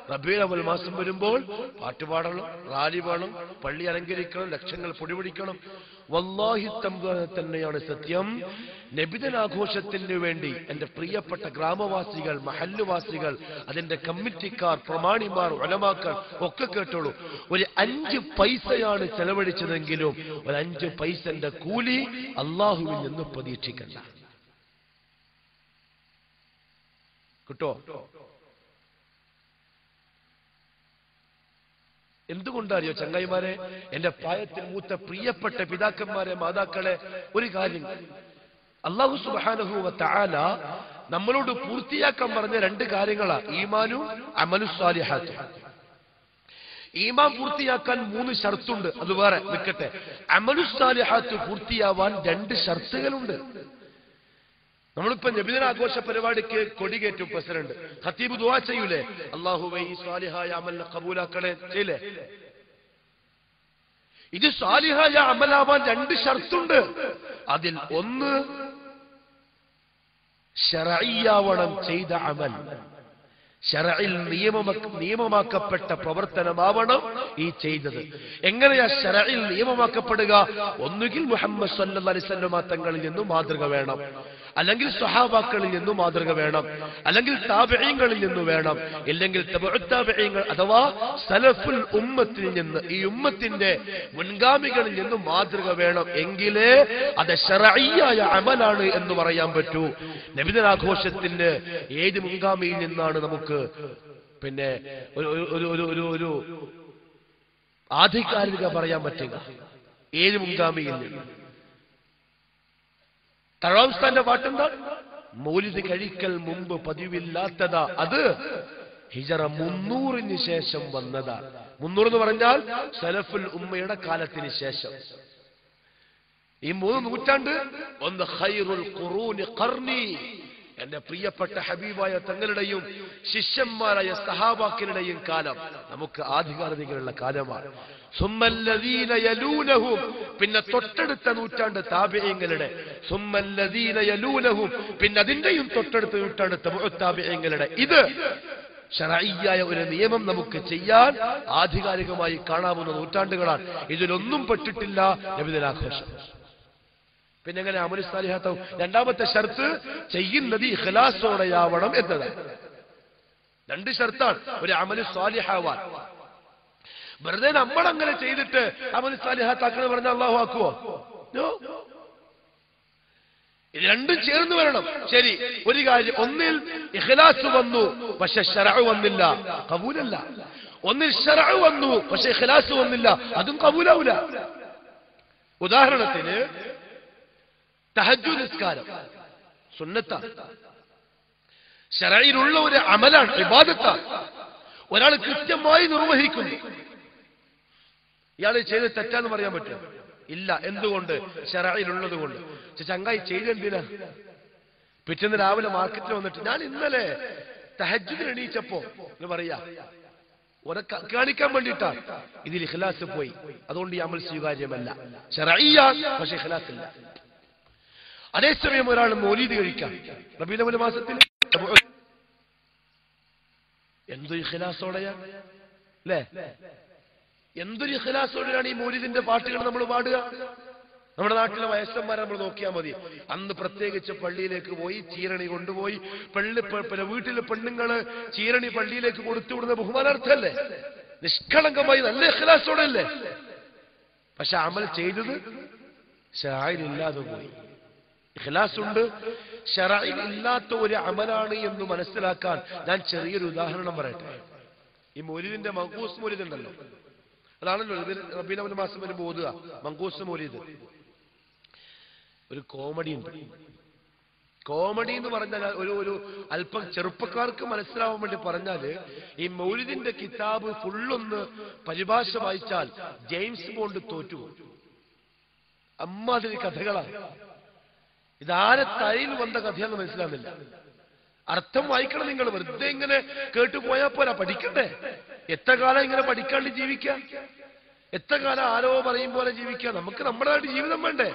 റബീൽ അവൽ മാസം വരുമ്പോൾ പാട്ട് പാടണം റാലി വേണം പള്ളി അലങ്കരിക്കണം ലക്ഷങ്ങൾ പൊടിപിടിക്കണം വല്ലാഹി തമ്പുരാനെ തന്നെയാണ് സത്യം നബിതനാഘോഷത്തിന് വേണ്ടി എന്റെ പ്രിയപ്പെട്ട ഗ്രാമവാസികൾ മഹല്ലുവാസികൾ അതിന്റെ കമ്മിറ്റിക്കാർ പ്രമാണിമാർ ഒലമാക്കൾ ഒക്കെ കേട്ടോളൂ ഒരു അഞ്ച് പൈസയാണ് ചെലവഴിച്ചതെങ്കിലും ഒരു അഞ്ച് പൈസന്റെ കൂലി അള്ളാഹുവിൽ നിന്ന് പ്രതീക്ഷിക്കണ്ട കിട്ടോ എന്തുകൊണ്ടറിയോ ചങ്ങായിമാരെ എന്റെ പ്രായത്തിൽ മൂത്ത പ്രിയപ്പെട്ട പിതാക്കന്മാരെ മാതാക്കളെ ഒരു കാര്യം അള്ളാഹു സുബാനഹുവ താല നമ്മളോട് പൂർത്തിയാക്കാൻ പറഞ്ഞ രണ്ട് കാര്യങ്ങളാ ഈമാനും അമലു സാലിഹാത്തും ഈമാൻ പൂർത്തിയാക്കാൻ മൂന്ന് ഷർത്തുണ്ട് അത് വേറെ നിൽക്കട്ടെ അമലു സാലിഹാത്ത് പൂർത്തിയാവാൻ രണ്ട് ഷർത്തുകളുണ്ട് നമ്മളിപ്പോ നബിദിന ആഘോഷ പരിപാടിക്ക് കൊടികേറ്റും പ്രസിഡന്റ് ഖത്തീബ് ദുആ ചെയ്യൂലേ അള്ളാഹുവേ ഈ സ്വാലിഹായ അമലിനെ കബൂലാക്കണേ ചെയ്യില്ലേ ഇത് സ്വാലിഹായ അമലാവാൻ രണ്ട് ഷർത്തുണ്ട് അതിൽ ഒന്ന് ഷറയ്യാവണം ചെയ്ത അമൽ ഷറയിൽ നിയമമ നിയമമാക്കപ്പെട്ട പ്രവർത്തനമാവണം ഈ ചെയ്തത് എങ്ങനെയാ ഷറയിൽ നിയമമാക്കപ്പെടുക ഒന്നുകിൽ മുഹമ്മദ് സല്ലല്ലാഹു അലൈഹി വസല്ലമ തങ്ങളിൽ നിന്നും മാതൃക വേണം അല്ലെങ്കിൽ സ്വഹാബാക്കളിൽ നിന്നും മാതൃക വേണം അല്ലെങ്കിൽ താബിഈങ്ങളിൽ നിന്ന് വേണം ഇല്ലെങ്കിൽ താബിഈങ്ങൾ അഥവാ സലഫുൽ ഉമ്മത്തിൽ നിന്ന് ഈ ഉമ്മത്തിന്റെ മുൻഗാമികളിൽ നിന്നും മാതൃക വേണം എങ്കിലേ അത് ഷറയ്യായ അമലാണ് എന്ന് പറയാൻ പറ്റൂ നബിദിനാഘോഷത്തിന് ഏത് മുൻഗാമിയിൽ നിന്നാണ് നമുക്ക് പിന്നെ ഒരു ഒരു ഒരു ഒരു ഒരു ആധികാരിക പറയാൻ പറ്റുക ഏത് മുൻഗാമിയിൽ നിന്ന് തഴാംസ്ഥാന്റെ പാട്ടെന്താ മൗലിദ് കഴിക്കൽ മുമ്പ് പതിവില്ലാത്തതാ അത് ഹിജറ മുന്നൂറിന് ശേഷം വന്നതാ മുന്നൂറ് എന്ന് പറഞ്ഞാൽ സലഫുൽ ഉമ്മയുടെ കാലത്തിന് ശേഷം ഈ മൂന്ന് നൂറ്റാണ്ട് ഒന്ന് ഖൈറുൽ ഖുറൂനി ഖർനി എന്റെ പ്രിയപ്പെട്ട ഹബീബായ തങ്ങളുടെയും ശിഷ്യന്മാരായ സഹാബാക്കളുടെയും കാലം നമുക്ക് ആധികാരികമുള്ള കാലമാണ് സുമ്മല്ലദീന യലൂനഹും പിന്നെ തൊട്ടടുത്ത നൂറ്റാണ്ട് താബിയങ്ങളുടെ സുമ്മല്ലദീന യലൂനഹും പിന്നെ അതിന്റെയും തൊട്ടടുത്ത നൂറ്റാണ്ട് താബിയങ്ങളുടെ ഇത് ഷറയ്യായ ഒരു നിയമം നമുക്ക് ചെയ്യാൻ ആധികാരികമായി കാണാവുന്ന നൂറ്റാണ്ടുകളാണ് ഇതിലൊന്നും പെട്ടിട്ടില്ല നബിദിനാഘോഷം പിന്നെ എങ്ങനെ അമലു സാലിഹാത്താവും രണ്ടാമത്തെ ഷർത്ത് ചെയ്യുന്നത് ഇഖ്ലാസോടെയാവണം എന്നതാണ് രണ്ട് ഷർത്താണ് ഒരു അമലു സാലിഹാവാൻ വെറുതെ നമ്മൾ അങ്ങനെ ചെയ്തിട്ട് അമലു സാലിഹാത്താക്കണം പറഞ്ഞ അള്ളാഹു ആക്കുവോ No. ഇത് രണ്ടും ചേർന്ന് വരണം ശരി ഒരു കാര്യം ഒന്നിൽ ഇഖ്ലാസ് വന്നു പക്ഷെ ഷറഅ് വന്നില്ല കബൂലല്ല ഒന്നിൽ ഷറഅ് വന്നു പക്ഷെ ഇഖ്ലാസ് വന്നില്ല അതും കബൂലാവൂല ഉദാഹരണത്തിന് തഹജു നിസ്കാരം സുന്നത്ത ഷറയിലുള്ള ഒരു അമലാണ് ഇബാദത്താണ് ഒരാൾ കൃത്യമായി നിർവഹിക്കുന്നു ഇയാൾ ചെയ്ത് തെറ്റാന്ന് പറയാൻ പറ്റും ഇല്ല എന്തുകൊണ്ട് ഷറയിലുള്ളത് കൊണ്ട് പക്ഷെ ചങ്ങായി ചെയ്തെന്തിനാ പിറ്റേന്ന് രാവിലെ മാർക്കറ്റിൽ വന്നിട്ട് ഞാൻ ഇന്നലെ തഹജുദിന് എണീച്ചപ്പോ എന്ന് പറയാ ഒരെ ക- കാണിക്കാൻ വേണ്ടിയിട്ടാ ഇതിൽ ഇഖ്ലാസ് പോയി അതുകൊണ്ട് ഈ അമൽ സ്വീകാര്യമല്ല ഷറയ്യ പക്ഷെ ഇഖ്ലാസ് ഇല്ല അതേസമയം ഒരാൾ മൗലീദ് കഴിക്കാം റബീലവല മാസത്തിൽ എന്തൊരു ഇഖ്ലാസോടെയാ അല്ലേ എന്തൊരു ഇഖ്ലാസോടെയാണ് ഈ മൗലീദിന്റെ പാട്ടുകൾ നമ്മൾ പാടുക നമ്മുടെ നാട്ടിലെ വയസ്സന്മാരെ നമ്മൾ നോക്കിയാൽ മതി അന്ന് പ്രത്യേകിച്ച് പള്ളിയിലേക്ക് പോയി ചീരണി കൊണ്ടുപോയി പള്ളി പ- പിന്നെ വീട്ടിലെ പെണ്ണുങ്ങള് ചീരണി പള്ളിയിലേക്ക് കൊടുത്തുവിടുന്ന ബഹുമാനാർത്ഥല്ലേ നിഷ്കളങ്കമായി നല്ല ഇഖ്ലാസോടെ അല്ലേ പക്ഷെ അമൽ ചെയ്തത് ഷായിലില്ലാതെ പോയി ഇഖ്ലാസ് ഉണ്ട് ഷറയിൽ ഇല്ലാത്ത ഒരു അമലാണ് എന്ന് മനസ്സിലാക്കാൻ ഞാൻ ചെറിയൊരു ഉദാഹരണം പറയട്ടെ ഈ മൊലിദിന്റെ മങ്കൂസ് മൊലിദ് ഉണ്ടല്ലോ അതാണല്ലോ ഇത് റബീനവന്റെ മാസം വരുമ്പോൾ ഓതുക മങ്കൂസ് മൊലിദ് ഒരു കോമഡി ഉണ്ട് കോമഡി എന്ന് പറഞ്ഞാൽ ഒരു ഒരു അല്പം ചെറുപ്പക്കാർക്ക് മനസ്സിലാവാൻ വേണ്ടി പറഞ്ഞാല് ഈ മൗലിദിന്റെ കിതാബ് ഫുള്ളൊന്ന് പരിഭാഷ വായിച്ചാൽ ജെയിംസ് ബോണ്ട് തോറ്റുപോകും അമ്മാതിരി കഥകളാണ് ഇതാരെ തലയിൽ വന്ന കഥയാന്ന് മനസ്സിലാവുന്നില്ല അർത്ഥം വായിക്കണം നിങ്ങൾ വെറുതെ ഇങ്ങനെ കേട്ടു പോയാൽ പോരാ പഠിക്കണ്ടേ എത്ര കാലം ഇങ്ങനെ പഠിക്കാണ്ട് ജീവിക്കാം എത്ര കാലം ആരോ പറയും പോലെ ജീവിക്കാം നമുക്ക് നമ്മുടേതായിട്ട് ജീവിതം വേണ്ടേ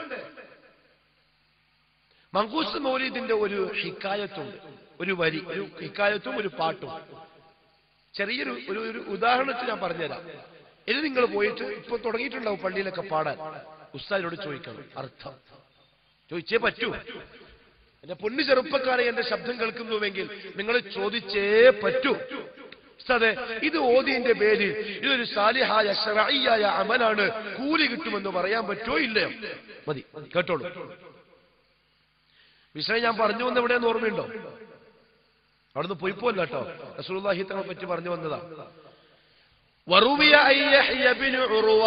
മങ്കൂസ് മൗലീദിന്റെ ഒരു ഹിക്കായത്തുണ്ട് ഒരു വരി ഒരു ഹിക്കായത്തും ഒരു പാട്ടും ചെറിയൊരു ഒരു ഒരു ഉദാഹരണത്തിന് ഞാൻ പറഞ്ഞുതരാം ഇനി നിങ്ങൾ പോയിട്ട് ഇപ്പൊ തുടങ്ങിയിട്ടുണ്ടാവും പള്ളിയിലൊക്കെ പാടാൻ ഉസ്താദിനോട് ചോദിക്കണം അർത്ഥം ചോദിച്ചേ പറ്റൂ എന്റെ പൊന്നു ചെറുപ്പക്കാരെ എന്റെ ശബ്ദം കേൾക്കുന്നുവെങ്കിൽ നിങ്ങൾ ചോദിച്ചേ പറ്റൂ ഉസ്താദെ ഇത് ഓതിന്റെ പേരിൽ ഇതൊരു സാലിഹായ ശറഈയായ അമലാണ് കൂലി കിട്ടുമെന്ന് പറയാൻ പറ്റോ ഇല്ലയോ മതി കേട്ടോളൂ വിഷയം ഞാൻ പറഞ്ഞു വന്ന എവിടെയെന്ന് ഓർമ്മയുണ്ടോ അവിടുന്ന് പോയിപ്പോല്ല കേട്ടോ റസൂലുള്ളാഹി തങ്ങളെ പറ്റി പറഞ്ഞു വന്നതാ വറുവിയ അയ്യഹ്യ ബിനു ഉറുവ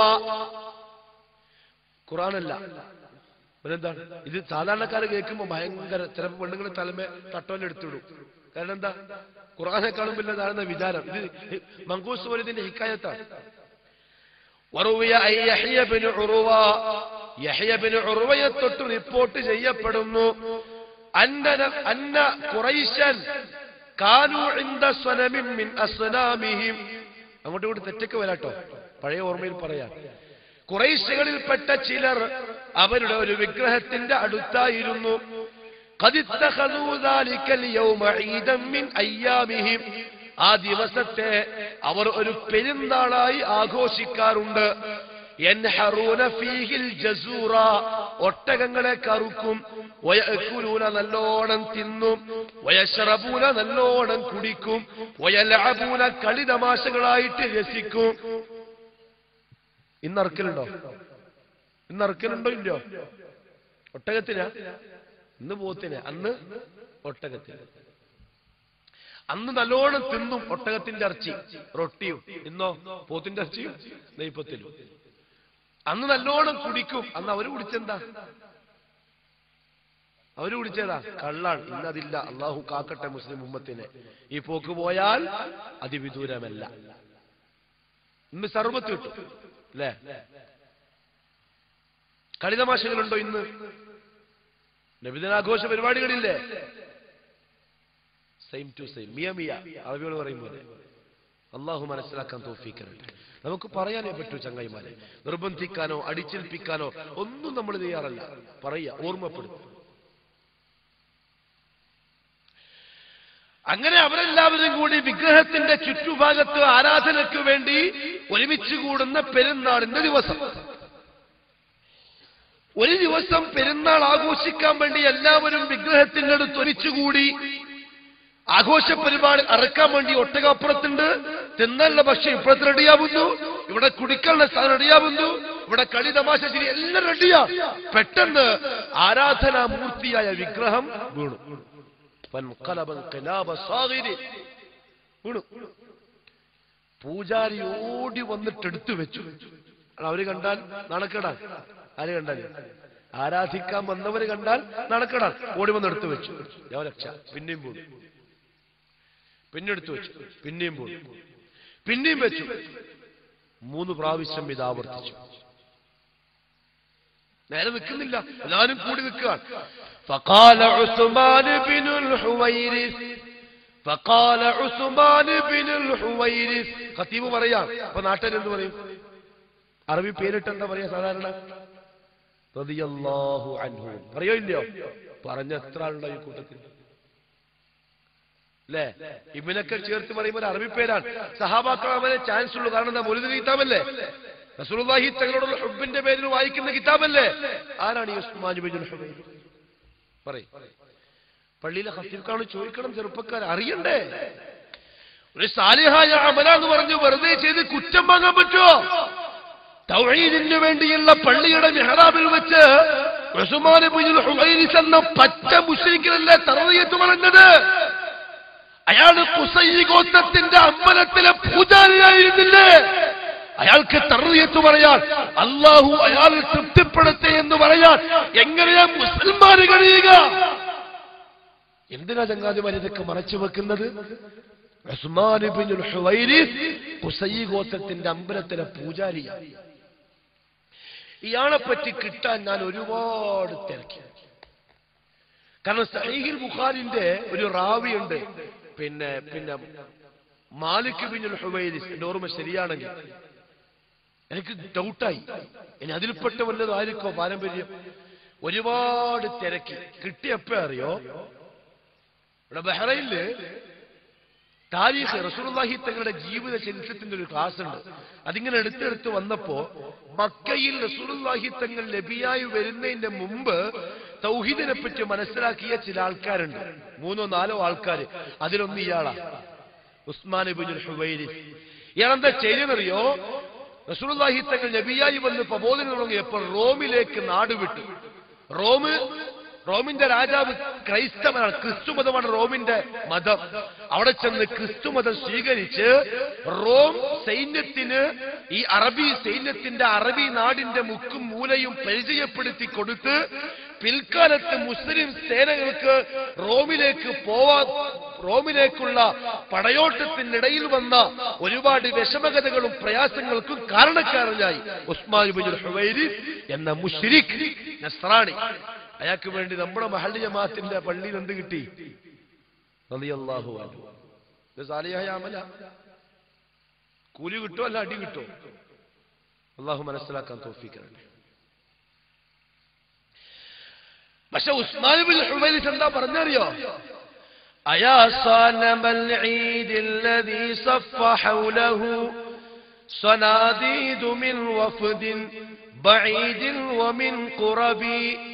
ഖുറാനല്ല പിന്നെന്താണ് ഇത് സാധാരണക്കാര് കേൾക്കുമ്പോ ഭയങ്കര ചിലപ്പോ പെണ്ണുങ്ങൾ തലമേ തട്ടോലെടുത്തിടും കാരണം എന്താ ഖുറാനെക്കാളും പിന്നെ താഴ്ന്ന വിചാരം ഇത് മങ്കൂസ് പോലതിന്റെ ഹിക്കായത്താണ് വറുവിയ അൻ Yahya bin Urwa Yahya bin ഉറുവയെ തൊട്ട് റിപ്പോർട്ട് ചെയ്യപ്പെടുന്നു അന്ന അന്ന ഖുറൈശൻ കാനു ഇൻദ സ്വനമിൻ മിൻ അസ്നാമിഹിം അങ്ങോട്ട് ഇങ്ങോട്ട് തെറ്റൊക്കെ വരാട്ടോ പഴയ ഓർമ്മയിൽ പറയാം കുറേശകളിൽപ്പെട്ട ചിലർ അവരുടെ ഒരു വിഗ്രഹത്തിന്റെ അടുത്തായിരുന്നു قد اتخذوا ذلك اليوم عيدا من أيامهم ആ ദിവസത്തെ അവർ ഒരു പെരുന്നാളായി ആഘോഷിക്കാറുണ്ട് യൻഹറൂന ഫീഹിൽ ജസൂറ ഒട്ടകങ്ങളെ കറുക്കും വയക്കുലൂന നല്ലോണം തിന്നും വയശറബൂന നല്ലോണം കുടിക്കും വയലഅബൂന കളിതമാശകളായിട്ട് രസിക്കും ഇന്ന് അറക്കലുണ്ടോ ഇന്ന് അറക്കലുണ്ടോ ഇല്ലയോ ഒട്ടകത്തിനാ ഇന്ന് പോത്തിന് അന്ന് ഒട്ടകത്തിന് അന്ന് നല്ലോണം തിന്നും ഒട്ടകത്തിന്റെ ഇറച്ചി റൊട്ടിയും ഇന്നോ പോത്തിന്റെ ഇറച്ചിയും നെയ്പ്പത്തിലും അന്ന് നല്ലോണം കുടിക്കും അന്ന് അവര് കുടിച്ചെന്താ അവര് കുടിച്ചതാ കള്ളാണ് ഇന്നതില്ല അള്ളാഹു കാക്കട്ടെ മുസ്ലിം ഉമ്മത്തിനെ ഈ പോക്ക് പോയാൽ അതിവിദൂരമല്ല ഇന്ന് സർവത്ത് കിട്ടും അല്ലേ കളിതമാശകളുണ്ടോ ഇന്ന് നബിദിനാഘോഷ പരിപാടികളില്ലേ സെയിം ടു സെയിം മിയ മിയ അറബികൾ പറയും പോലെ അള്ളാഹു മനസ്സിലാക്കാൻ തോഫിക്കരുത് നമുക്ക് പറയാനേ പറ്റൂ ചങ്ങായിമാരെ നിർബന്ധിക്കാനോ അടിച്ചേൽപ്പിക്കാനോ ഒന്നും നമ്മൾ തയ്യാറല്ല പറയുക ഓർമ്മപ്പെടുത്തുക അങ്ങനെ അവരെല്ലാവരും കൂടി വിഗ്രഹത്തിന്റെ ചുറ്റുഭാഗത്ത് ആരാധനയ്ക്ക് വേണ്ടി ഒരുമിച്ച് കൂടുന്ന പെരുന്നാളിന്റെ ദിവസം ഒരു ദിവസം പെരുന്നാൾ ആഘോഷിക്കാൻ വേണ്ടി എല്ലാവരും വിഗ്രഹത്തിന്റെ അടുത്ത് ഒരിച്ചുകൂടി ആഘോഷ പരിപാടി അറക്കാൻ വേണ്ടി ഒട്ടകപ്പുറത്തുണ്ട് തിന്നാനുള്ള ഭക്ഷ്യം ഇപ്പോഴത്തെ റെഡിയാവുന്നു ഇവിടെ കുടിക്കാനുള്ള സാധനം റെഡിയാവുന്നു ഇവിടെ കളി തമാശ ശരി എല്ലാം റെഡിയാ പെട്ടെന്ന് ആരാധനാമൂർത്തിയായ വിഗ്രഹം വീണു فانقلب انقلاب صاغر വീണു പൂജാരി ഓടി വന്നിട്ട് എടുത്തു വെച്ചു അവര് കണ്ടാൽ നടക്കടാൻ ആര് കണ്ടാൽ ആരാധിക്കാൻ വന്നവര് കണ്ടാൽ നടക്കടാൻ ഓടി വന്ന് എടുത്തു വെച്ചു രക്ഷ പിന്നെയും പോയി പിന്നെ എടുത്തു വെച്ചു പിന്നെയും പോയി പിന്നെയും വെച്ചു മൂന്ന് പ്രാവശ്യം ഇത് ആവർത്തിച്ചു നേരെ നിൽക്കുന്നില്ല എല്ലാവരും കൂടി നിൽക്കുകയാണ് فقال عثمان بن الحويرث فقال عثمان بن الحويرث ഖത്തീബ് പറയാം അപ്പൊ നാട്ടിൽ എന്ത് പറയും അറബി പേരിട്ട് എന്താ പറയാ സാധാരണ റളിയല്ലാഹു അൻഹു പറയോ ഇല്ലയോ പറഞ്ഞ എത്ര ആളുണ്ടോ ഈ കൂട്ടത്തിൽ അല്ലേ ഇബിനൊക്കെ ചേർത്ത് പറയുമ്പോൾ ഒരു അറബി പേരാണ് സഹാബാക്കൾ അവനെ ചാൻസ് ഉള്ളൂ കാരണം എന്താ മൊലിദ് കിതാബല്ലേ റസൂലുള്ളാഹി തങ്ങളുള്ള ഹുബിന്റെ പേരിൽ വായിക്കുന്ന കിതാബല്ലേ ആരാണ് ഈ ഉസ്മാൻ ബിൻ ഹുബൈർ പറയും പള്ളിയിലെ ഹസീഫ്ക്കാണ് ചോദിക്കണം ചെറുപ്പക്കാർ അറിയണ്ടേ ഒരു സാലിഹായ അമല എന്ന് പറഞ്ഞു വെറുതെ ചെയ്ത് കുറ്റം വാങ്ങാൻ പറ്റുമോ തൗഹീദിന് വേണ്ടിയുള്ള പള്ളിയുടെ മെഹ്റാബിൽ വെച്ച് ഉസ്മാൻ ബിൻ ഹുബൈരിസ് എന്ന പച്ച മുസ്ലിക്കലല്ലേ തറവിയത്ത് പറഞ്ഞത് അയാള് കുസൈ ഗോത്രത്തിന്റെ അമ്പലത്തിലെ പൂജാരിയായിരുന്നില്ലേ അയാൾക്ക് തറുയത്ത് പറയാൻ അള്ളാഹു അയാൾ തൃപ്തിപ്പെടുത്തി എന്ന് പറയാൻ എങ്ങനെയാ മുസ്ലിംമാര് കഴിയുക എന്തിനാ ചങ്ങാതിമാർ ഇതൊക്കെ മറച്ചു വെക്കുന്നത് ഉസ്മാൻ ഇബ്നുൽ ഹുവൈരിസ് കുസൈ ഗോത്രത്തിന്റെ അമ്പലത്തിലെ പൂജാരിയാണ് ഇയാളെ പറ്റി കിട്ടാൻ ഞാൻ ഒരുപാട് തിരക്കി കാരണം സഹീഹിൽ ബുഖാരിന്റെ ഒരു റാവിയുണ്ട് പിന്നെ പിന്നെ മാലിക് ബിൻ ഹുവൈരിസ് എന്റെ ഓർമ്മ ശരിയാണെങ്കിൽ എനിക്ക് ഡൗട്ടായി ഇനി അതിൽപ്പെട്ട വല്ലതായിരിക്കോ പാരമ്പര്യം ഒരുപാട് തിരക്കി കിട്ടിയപ്പോ അറിയോ ഇവിടെ ബഹ്റൈനില് താരീഖ് റസൂലുള്ളാഹി തങ്ങളുടെ ജീവിത ചരിത്രത്തിന്റെ ഒരു ക്ലാസ് ഉണ്ട് അതിങ്ങനെ എടുത്തെടുത്ത് വന്നപ്പോ മക്കയിൽ റസൂലുള്ളാഹി തങ്ങൾ നബിയായി വരുന്നതിന്റെ മുമ്പ് തൗഹീദിനെ പറ്റി മനസ്സിലാക്കിയ ചില ആൾക്കാരുണ്ട് മൂന്നോ നാലോ ആൾക്കാർ അതിലൊന്ന് ഇയാളാ ഉസ്മാൻ ഇബ്നുൽ ഹുവൈരിസ് ഇയാളെന്താ ചെയ്യുന്നറിയോ റസൂലുള്ളാഹി തങ്ങൾ നബിയായി വന്ന് പ്രബോധനം തുടങ്ങിയപ്പോൾ റോമിലേക്ക് നാട് വിട്ടു റോമ് റോമിന്റെ രാജാവ് ക്രൈസ്തവനാണ് ക്രിസ്തു മതമാണ് റോമിന്റെ മതം അവിടെ ചെന്ന് ക്രിസ്തു മതം സ്വീകരിച്ച് റോം സൈന്യത്തിന് ഈ അറബി സൈന്യത്തിന്റെ അറബി നാടിന്റെ മുക്കും മൂലയും പരിചയപ്പെടുത്തി കൊടുത്ത് പിൽക്കാലത്ത് മുസ്ലിം സേനകൾക്ക് റോമിലേക്ക് പോവാ റോമിലേക്കുള്ള പടയോട്ടത്തിനിടയിൽ വന്ന ഒരുപാട് വിഷമകഥകളും പ്രയാസങ്ങൾക്കും കാരണക്കാരനായി ഉസ്മാൻ ബിൻ ഹുവൈരിസ് എന്ന മുഷ്രിഖ് നസ്രാണി അയാൾക്ക് വേണ്ടി നമ്മുടെ മഹല്ലി ജമാഅത്തിന്റെ പള്ളിയിൽ എന്ത് കിട്ടി റളിയല്ലാഹു അൻഹു ഇത് സാലിഹായ അമല കൂലി കിട്ടോ അല്ല അടി കിട്ടോ അള്ളാഹു മനസ്സിലാക്കാൻ തോഫിക്കണേ പക്ഷെ ഉസ്മാൻ ബിൻ ഹുമൈലിസ് എന്താ പറഞ്ഞറിയോ أيا صانم العيد الذي صف حوله صناديد من وفد بعيد ومن قرب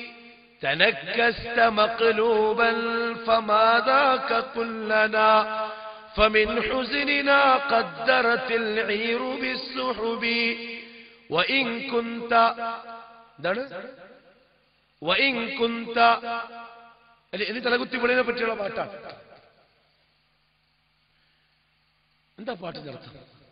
تنكست مقلوبا فما ذاك قل لنا فمن حزننا قدرت العير بالسحب وإن كنت എന്താണ് وإن كنت അല്ലെ ഇനി തലകുത്തി വിളിനെ പറ്റിയുള്ള പാട്ടാണ് എന്താ പാട്ടിന്റെ അർത്ഥം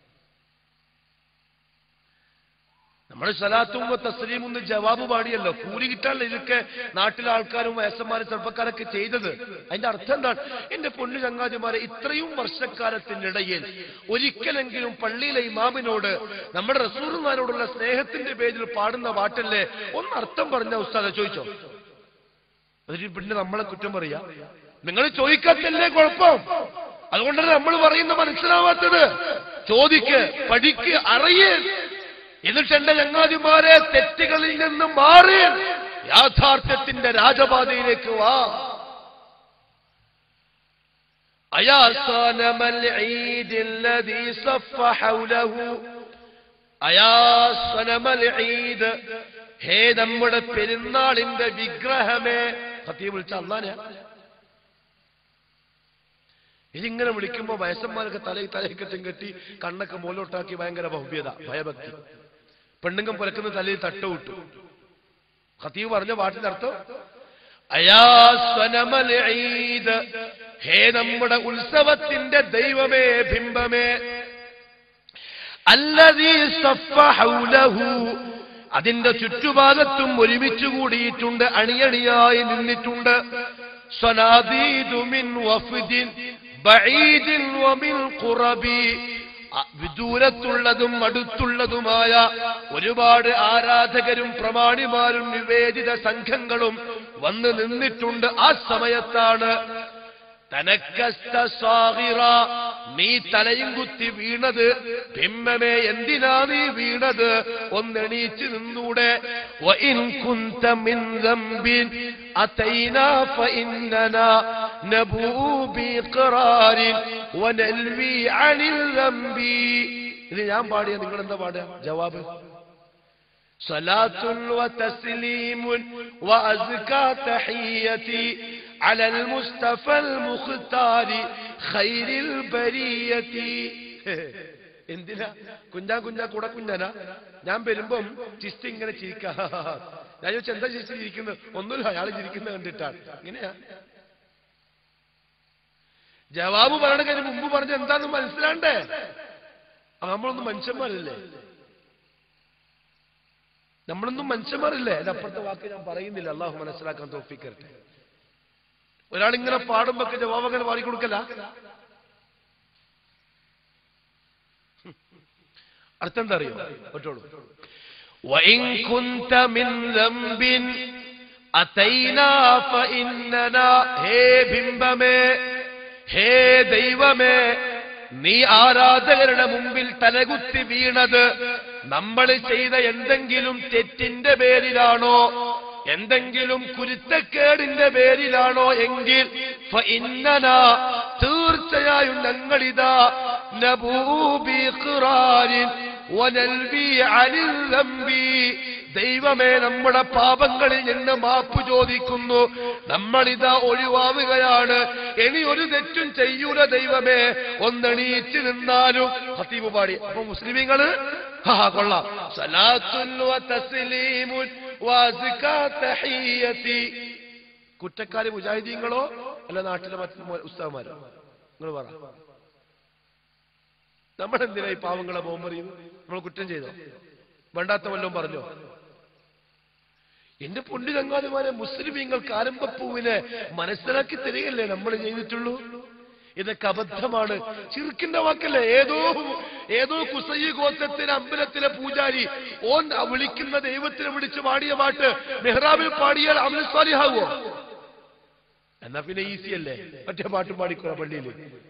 നമ്മൾ സലാത്തും തസ്ലീമും ഒന്ന് ജവാബ് പാടിയല്ലോ കൂലി കിട്ടാനല്ല ഇതൊക്കെ നാട്ടിലെ ആൾക്കാരും വയസ്സന്മാരും ചെറുപ്പക്കാരൊക്കെ ചെയ്തത് അതിന്റെ അർത്ഥം എന്താണ് എന്റെ പൊന്നു ചങ്ങാതിമാരെ ഇത്രയും വർഷക്കാലത്തിനിടയിൽ ഒരിക്കലെങ്കിലും പള്ളിയിലെ ഇമാമിനോട് നമ്മുടെ റസൂർമാരോടുള്ള സ്നേഹത്തിന്റെ പേരിൽ പാടുന്ന പാട്ടല്ലേ ഒന്ന് അർത്ഥം പറഞ്ഞ ഉസ്താദ ചോദിച്ചോ അതിന് പിന്നെ നമ്മളെ കുറ്റം പറയാ നിങ്ങൾ ചോദിക്കാത്തല്ലേ കുഴപ്പം അതുകൊണ്ടാണ് നമ്മൾ പറയുന്ന മനസ്സിലാവാത്തത് ചോദിക്ക് പഠിക്ക് അറിയേ എന്നിട്ട് എന്റെ ചങ്ങാതിമാരെ തെറ്റുകളിൽ നിന്ന് മാറി യാഥാർത്ഥ്യത്തിന്റെ രാജപാതയിലേക്ക് വാ أيا صنم العيد الذي صف حوله أيا صنم العيد ഹേ നമ്മുടെ പെരുന്നാളിന്റെ വിഗ്രഹമേ സത്യം വിളിച്ച അള്ളാനെയാ ഇതിങ്ങനെ വിളിക്കുമ്പോ വയസ്സന്മാരൊക്കെ തലയിൽ തലയൊക്കെ കെട്ടി കണ്ണൊക്കെ മോലോട്ടാക്കി ഭയങ്കര ഭവ്യത ഭയഭക്തി പെണ്ണുങ്കം പുലക്കുന്ന തലയിൽ തട്ടുവിട്ടു ഖത്തീബ് പറഞ്ഞ പാട്ടിന്റെ അർത്ഥം അയാ സ്വനമൽ ഈദ് ഹേ നമ്മുടെ ഉത്സവത്തിന്റെ ദൈവമേ ബിംബമേ അല്ലതീ സഫ ഹൗലഹു അതിന്റെ ചുറ്റുഭാഗത്തും ഒരുമിച്ച് കൂടിയിട്ടുണ്ട് അണിയണിയായി നിന്നിട്ടുണ്ട് സ്വനാദീദു മിൻ വഫ്ദിൻ ബഈദിൻ വമിൻ ഖുറബി അ- വിദൂരത്തുള്ളതും അടുത്തുള്ളതുമായ ഒരുപാട് ആരാധകരും പ്രമാണിമാരും നിവേദിത സംഘങ്ങളും വന്ന് നിന്നിട്ടുണ്ട് ആ സമയത്താണ് തനക്കസ്ത സാഹിറ നീ തലയും കുത്തി വീണത് ബിംബമേ എന്തിനാ നീ വീണത് ഒന്നെണീച്ച് നിന്നൂടെ وإن كنت من ذنب أتينا فإننا نبوء بإقرار ونلوي عن الذنب ഇത് ഞാൻ പാടിയ നിങ്ങൾ എന്താ പാടുക ജവാബ് صلاة وتسليم وأزكى تحيتي على المصطفى المختار خير البرية എന്തിനാ കുഞ്ഞാ കുഞ്ഞാ കൂടെ കുഞ്ഞാനാ ഞാൻ വരുമ്പം ചിസ്തി ഇങ്ങനെ ചിരിക്ക ഞാൻ ചോദിച്ചു എന്താ ചിസ്തി ചിരിക്കുന്നത് ഒന്നുമില്ല അയാൾ ചിരിക്കുന്നത് കണ്ടിട്ടാണ് ഇങ്ങനെയാ ജവാബ് പറയണ കാര്യം മുമ്പ് പറഞ്ഞ എന്താന്ന് മനസ്സിലാണ്ടേ അപ്പൊ നമ്മളൊന്നും മനുഷ്യന്മാരല്ലേ നമ്മളൊന്നും മനുഷ്യന്മാരല്ലേ അതിന്റെ അപ്പുറത്തെ വാക്ക് ഞാൻ പറയുന്നില്ല അള്ളാഹു മനസ്സിലാക്കാൻ തോപ്പിക്കരട്ടെ ഒരാൾ ഇങ്ങനെ പാടുമ്പോ ഒക്കെ ജവാബ് അങ്ങനെ പാടിക്കൊടുക്കല അർത്ഥം എന്താ അറിയോ കേട്ടോളൂ وإن كنت من ذنب أتينا فإننا ഹേ ബിംബമേ ഹേ ദൈവമേ നീ ആരാധകരുടെ മുമ്പിൽ തലകുത്തി വീണത് നമ്മൾ ചെയ്ത എന്തെങ്കിലും തെറ്റിന്റെ പേരിലാണോ എന്തെങ്കിലും കുരുത്തക്കേടിന്റെ പേരിലാണോ എങ്കിൽ ഫഇന്നന തീർച്ചയായും ഞങ്ങളിതാ നബൂബിഖ്റാരിൻ വനൽബി അനിൽ ദംബി ദൈവമേ നമ്മുടെ പാപങ്ങളിൽ നിന്ന് മാപ്പ് ചോദിക്കുന്നു നമ്മളിതാ ഒഴിവാവുകയാണ് ഇനി ഒരു തെറ്റും ചെയ്യൂല ദൈവമേ ഒന്നെണീറ്റ് നിന്നാലും ഹത്തീബ് പാടി അപ്പൊ മുസ്ലിമീങ്ങള് ഹാ കൊള്ളാം സലാത്തുൻ വ തസ്ലീമുൻ വഅസ്കാ തഹിയ്യതി കുറ്റക്കാര് മുജാഹിദീങ്ങളോ അല്ല നാട്ടിലെ മറ്റു ഉസ്താവന്മാരോ നിങ്ങൾ പറ നമ്മൾ എന്തിനാ ഈ പാവങ്ങളെ ബോംബറിയുന്നു നമ്മൾ കുറ്റം ചെയ്തോ വേണ്ടാത്ത വല്ലതും പറഞ്ഞോ എന്റെ പൊണ്ടി ചങ്ങാതിമാരെ മുസ്ലിമീങ്ങൾക്ക് ആരംഭപ്പൂവിനെ മനസ്സിലാക്കി തരികയല്ലേ നമ്മൾ ചെയ്തിട്ടുള്ളൂ ഇതൊക്കെ അബദ്ധമാണ് ചിറുക്കിന്റെ വാക്കല്ലേ ഏതോ ഏതോ കുസൈ ഗോത്രത്തിലെ അമ്പലത്തിലെ പൂജാരി ഓൻ വിളിക്കുന്ന ദൈവത്തിനെ വിളിച്ച് പാടിയ പാട്ട് മെഹ്റാബിൽ പാടിയാൽ അമൽ സ്വാലിഹാവോ എന്നാ പിന്നെ ഈസി അല്ലേ മറ്റേ പാട്ടും പാടിക്കോ പള്ളിയിൽ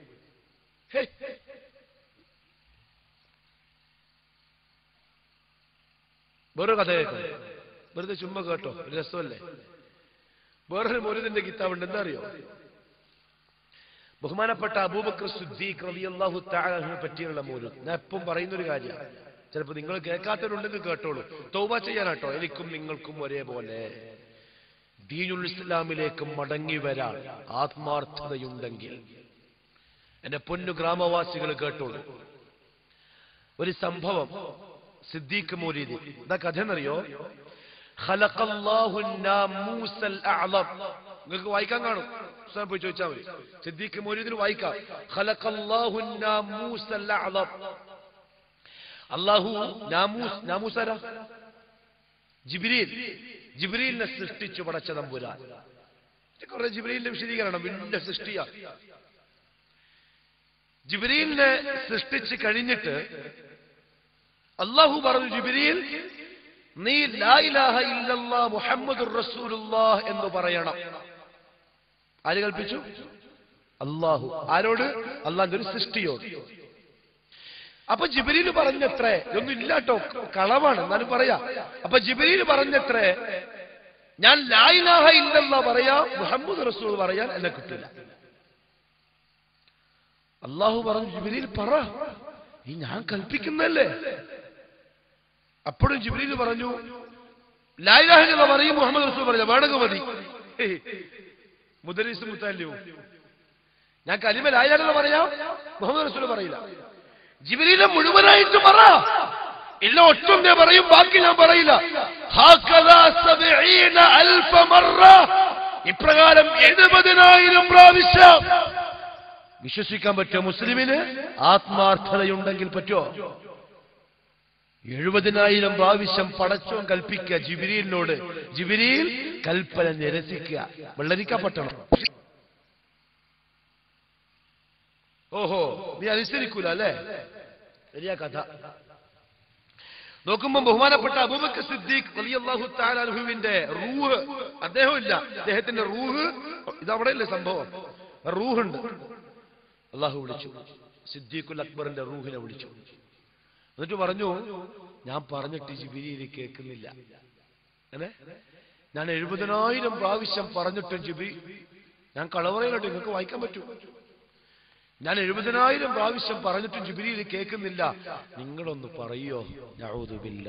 വേറെ കഥ കേൾക്കാം വെറുതെ ചുമ്മാ കേട്ടോ ഒരു രസമല്ലേ വേറൊരു മൗലിദിന്റെ കിതാബുണ്ട് എന്താ അറിയോ ബഹുമാനപ്പെട്ട അബൂബക്കർ സുദ്ദീഖ് റളിയല്ലാഹു തആലഹിനെ പറ്റിയുള്ള മൗലിദ് ഞാൻ എപ്പം പറയുന്ന ഒരു കാര്യമാണ് ചിലപ്പോൾ നിങ്ങൾ കേൾക്കാത്തവരുണ്ടെങ്കിൽ കേട്ടോളൂ തൗബ ചെയ്യാനാട്ടോ എനിക്കും നിങ്ങൾക്കും ഒരേപോലെ ദീനുൽ ഇസ്ലാമിലേക്ക് മടങ്ങി വരാൻ ആത്മാർത്ഥതയുണ്ടെങ്കിൽ എന്റെ പൊന്നു ഗ്രാമവാസികൾ കേട്ടോളൂ ഒരു സംഭവം സിദ്ദീഖ് മൗലീദ് എന്താ കഥ എന്നറിയോ ഖലഖല്ലാഹു നാമൂസൽ അഅ്ലം നിങ്ങൾക്ക് വായിക്കാൻ കാണും ഉസ്താദ് പോയി ചോദിച്ചാൽ മതി സിദ്ദീഖ് മൗലീദിന് വായിക്കാം ഖലഖല്ലാഹു നാമൂസൽ അഅ്ലം അല്ലാഹു നാമൂസ് നാമൂസ് ആരാ ജിബ്രീൽ ജിബ്രീലിനെ സൃഷ്ടിച്ചു പടച്ച തമ്പുരാൻ കുറെ ജിബ്രീലിന്റെ വിശദീകരണം വലിയ സൃഷ്ടിയാ ജിബ്രീലിനെ സൃഷ്ടിച്ച് കഴിഞ്ഞിട്ട് അള്ളാഹു പറഞ്ഞു ജിബിരിയിൽ നീ ലാ ഇലാഹ ഇല്ലല്ലാ മുഹമ്മദുർ റസൂലുള്ളാഹ് എന്ന് പറയണം ആര് കൽപ്പിച്ചു അള്ളാഹു ആരോട് അള്ളാന്റെ ഒരു സൃഷ്ടിയോട് അപ്പൊ ജിബിരിയിൽ പറഞ്ഞത്രേ ഇതൊന്നും ഇല്ലാട്ടോ കളവാണ് എന്നാലും പറയാ അപ്പൊ ജിബിരിയിൽ പറഞ്ഞത്രേ ഞാൻ ലാ ഇലാഹ ഇല്ലല്ലാ പറയാ മുഹമ്മദ് റസൂൽ പറയാൻ എന്നെ കിട്ടില്ല അള്ളാഹു പറഞ്ഞു ജിബിരിയിൽ പറ ഈ ഞാൻ കൽപ്പിക്കുന്നല്ലേ അപ്പോഴും ജിബ്രീൽ പറഞ്ഞു ലായിലാഹിനുള്ള പറയും മുഹമ്മദ് റസൂൽ പറഞ്ഞ വേണമെങ്കിൽ മതി മുദരീസ് മുത്താലിയോ ഞാൻ കലിമ ലായിലാഹിലുള്ള പറയാം മുഹമ്മദ് റസൂൽ പറയില്ല ജിബ്രീലെ മുഴുവനായിട്ട് പറ ഇല്ല ഒറ്റൊന്നേ പറയും ബാക്കി ഞാൻ പറയില്ല ഹാക്കദാ സബഈന അൽഫ മറ ഇപ്രകാരം എഴുപതിനായിരം പ്രാവശ്യം വിശ്വസിക്കാൻ പറ്റുമോ മുസ്ലിമിന് ആത്മാർത്ഥതയുണ്ടെങ്കിൽ പറ്റുമോ എഴുപതിനായിരം പ്രാവശ്യം പടച്ചോൻ കൽപ്പിക്കുക ജിബിരിയിലിനോട് ജിബിരിയിൽ കൽപ്പന നിരസിക്കുക വെള്ളരിക്കപ്പെട്ടണം ഓഹോ നീ അനുസരിക്കൂല അല്ലേ ശരിയാ കഥ നോക്കുമ്പോൾ ബഹുമാനപ്പെട്ട അബൂബക്കർ സിദ്ദീഖ് റളിയല്ലാഹു തആല അൻഹുവിന്റെ റൂഹ് അദ്ദേഹമില്ല അദ്ദേഹത്തിന്റെ റൂഹ് ഇതവിടെ ഇല്ലേ സംഭവം റൂഹുണ്ട് അള്ളാഹു വിളിച്ചു സിദ്ദീഖുൽ അക്ബറിന്റെ റൂഹിനെ വിളിച്ചു എന്നിട്ട് പറഞ്ഞു ഞാൻ പറഞ്ഞിട്ട് ജിബിരിയിൽ കേൾക്കുന്നില്ല അങ്ങനെ ഞാൻ എഴുപതിനായിരം പ്രാവശ്യം പറഞ്ഞിട്ടും ജിബി ഞാൻ കളവറയിലോട്ട് നിങ്ങൾക്ക് വായിക്കാൻ പറ്റൂ ഞാൻ എഴുപതിനായിരം പ്രാവശ്യം പറഞ്ഞിട്ടും ജിബിരിയിൽ കേൾക്കുന്നില്ല നിങ്ങളൊന്ന് പറയോ ഞാവുതുമില്ല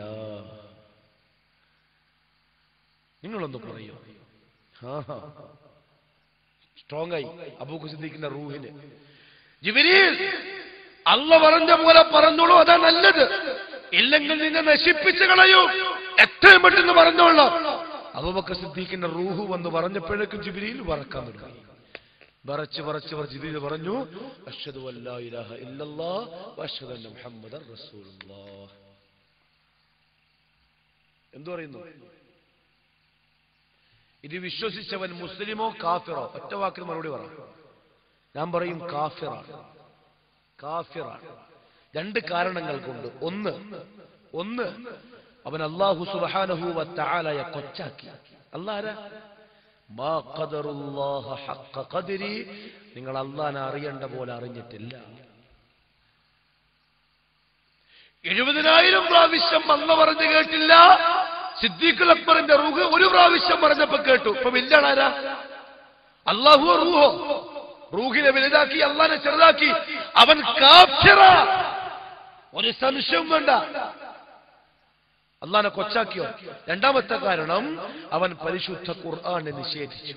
നിങ്ങളൊന്ന് പറയോ ആ സ്ട്രോങ് ആയി അബൂഖ് സിദ്ദീഖിന്റെ റൂഹിന് ജിബിരിയിൽ അല്ല പറഞ്ഞ പോലെ പറഞ്ഞോളൂ അതാ നല്ലത് ഇല്ലെങ്കിൽ നിന്നെ നശിപ്പിച്ചു കളയൂ എത്രയും പെട്ടെന്ന് പറഞ്ഞോളാം അബൂബക്കർ സിദ്ദീഖിന്റെ റൂഹ് വന്ന് പറഞ്ഞപ്പോഴേക്കും ജിബിരിയിൽ വറക്കാൻ തുടങ്ങി വറച്ച് വറച്ച് വറച്ച് ജിബിരിയിൽ പറഞ്ഞു അഷ്ഹദു അല്ലാ ഇലാഹ ഇല്ലല്ലാഹ് വഅഷ്ഹദു അന്ന മുഹമ്മദർ റസൂലുള്ളാഹ് എന്തു പറയുന്നു ഇത് വിശ്വസിച്ചവൻ മുസ്ലിമോ കാഫിറോ ഒറ്റ വാക്കിന് മറുപടി പറ ഞാൻ പറയും കാഫിറാണ് കാഫിറാണ് രണ്ട് കാരണങ്ങൾ കൊണ്ട് ഒന്ന് ഒന്ന് അവൻ അള്ളാഹു സുബാനഹുവ താലയെ കൊച്ചാക്കി അള്ളാര മാ ഖദറുല്ലാഹ ഹഖ ഖദരി നിങ്ങൾ അള്ളാനെ അറിയേണ്ട പോലെ അറിഞ്ഞിട്ടില്ല എഴുപതിനായിരം പ്രാവശ്യം അല്ല പറഞ്ഞു കേട്ടില്ല സിദ്ദീഖുൽ അക്ബറിന്റെ റൂഹ് ഒരു പ്രാവശ്യം പറഞ്ഞപ്പോ കേട്ടു ഇപ്പൊ വില്ലാണാരാ അള്ളാഹുവോ റൂഹോ റൂഹിനെ വലുതാക്കി അള്ളാനെ ചെറുതാക്കി അവൻ കാഫിറ ഒരു സംശയവും വേണ്ട അള്ളാനെ കൊച്ചാക്കിയോ രണ്ടാമത്തെ കാരണം അവൻ പരിശുദ്ധ ഖുർആനെ നിഷേധിച്ചു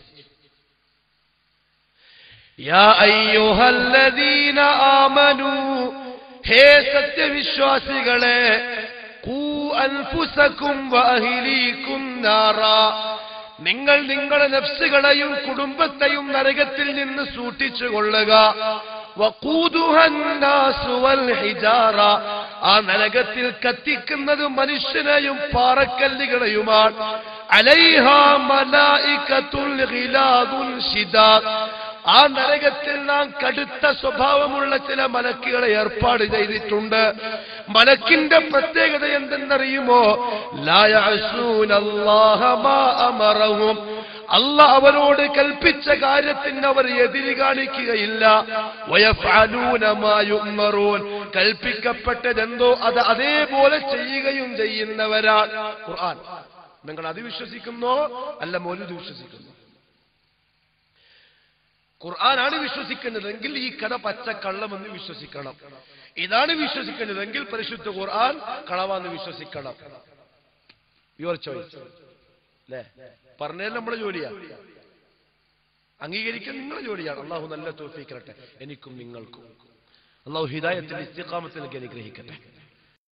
യാ അയ്യുഹല്ലദീന ആമനൂ ഹേ സത്യവിശ്വാസികളെ ഖൂ അൻഫുസകും വഅഹ്ലീകും നാറാ നിങ്ങൾ നിങ്ങളുടെ നഫ്സുകളെയും കുടുംബത്തെയും നരകത്തിൽ നിന്ന് സൂക്ഷിച്ചു കൊള്ളുക വഖൂദുഹ അന്നാസു വൽ ഹിജാറ. ആ നരകത്തിൽ കത്തിക്കുന്നത് മനുഷ്യനെയും പാറക്കല്ലുകളെയുമാണ് അലൈഹാ മലായികത്തുൽ ഗിലാദുൻ ശിദാദ്. ആ നരകത്തിൽ നാം കടുത്ത സ്വഭാവമുള്ള ചില മലക്കുകളെ ഏർപ്പാട് ചെയ്തിട്ടുണ്ട് മലക്കിന്റെ പ്രത്യേകത എന്തെന്നറിയുമോ ലാ യഅസൂന അല്ലാഹ മാ അമറഹും അല്ല അവരോട് കൽപ്പിച്ച കാര്യത്തിന് അവർ എതിരി കാണിക്കുകയില്ല വയഫഅലൂന മാ യുഅ്മറൂൻ കൽപ്പിക്കപ്പെട്ടതെന്തോ അത് അതേപോലെ ചെയ്യുകയും ചെയ്യുന്നവരാണ് ഖുർആൻ നിങ്ങൾ അത് വിശ്വസിക്കുന്നോ അല്ല മൗലൂദ് വിശ്വസിക്കുന്നോ ഖുർആനാണ് വിശ്വസിക്കുന്നതെങ്കിൽ ഈ കഥ പച്ച കള്ളമെന്ന് വിശ്വസിക്കണം ഇതാണ് വിശ്വസിക്കുന്നതെങ്കിൽ പരിശുദ്ധ ഖുർആൻ കളവാന്ന് വിശ്വസിക്കണം യുവർ ചോയ്സ് അല്ലേ പറഞ്ഞാൽ നമ്മളെ ജോലിയാ അംഗീകരിക്കാൻ നിങ്ങളെ ജോലിയാണ് അള്ളാഹു നല്ല തോഫിക്കട്ടെ എനിക്കും നിങ്ങൾക്കും അള്ളാഹു ഹിദായത്തിൽ ഇസ്തിഖാമത്തിൽ അനുഗ്രഹിക്കട്ടെ